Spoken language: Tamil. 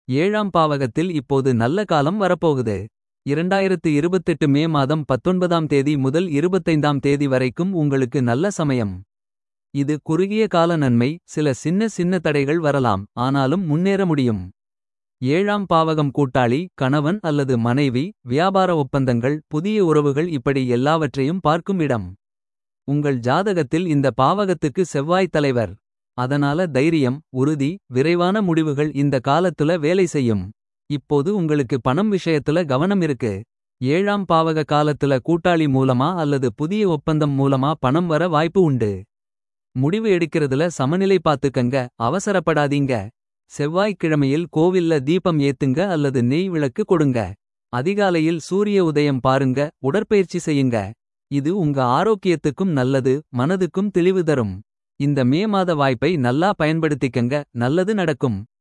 ஏழாம் பாவகத்தில் இப்போது நல்ல காலம் வரப்போகுது. 2028 மே மாதம் 19ஆம் தேதி முதல் 25ஆம் தேதி வரைக்கும் உங்களுக்கு நல்ல சமயம். இது குறுகிய கால நன்மை சில சின்ன சின்ன தடைகள் வரலாம் ஆனாலும் முன்னேற முடியும். ஏழாம் பாவகம் கூட்டாளி கணவன் அல்லது மனைவி வியாபார ஒப்பந்தங்கள் புதிய உறவுகள் இப்படி எல்லாவற்றையும் பார்க்கும் இடம். உங்கள் ஜாதகத்தில் இந்த பாவகத்துக்கு செவ்வாய் தலைவர். அதனால தைரியம் உறுதி விரைவான முடிவுகள் இந்த காலத்துல வேலை செய்யும். இப்போது உங்களுக்கு பணம் விஷயத்துல கவனம் இருக்கு. ஏழாம் பாவக காலத்துல கூட்டாளி மூலமா அல்லது புதிய ஒப்பந்தம் மூலமா பணம் வர வாய்ப்பு உண்டு. முடிவு எடுக்கிறதுல சமநிலை பாத்துக்கங்க அவசரப்படாதீங்க. செவ்வாய்க்கிழமையில் கோவில்ல தீபம் ஏத்துங்க அல்லது நெய் விளக்கு கொடுங்க. அதிகாலையில் சூரிய உதயம் பாருங்க உடற்பயிற்சி செய்யுங்க. இது உங்க ஆரோக்கியத்துக்கும் நல்லது மனதுக்கும் தெளிவு தரும். இந்த மே மாத வாய்ப்பை நல்லா பயன்படுத்திக்கங்க நல்லது நடக்கும்.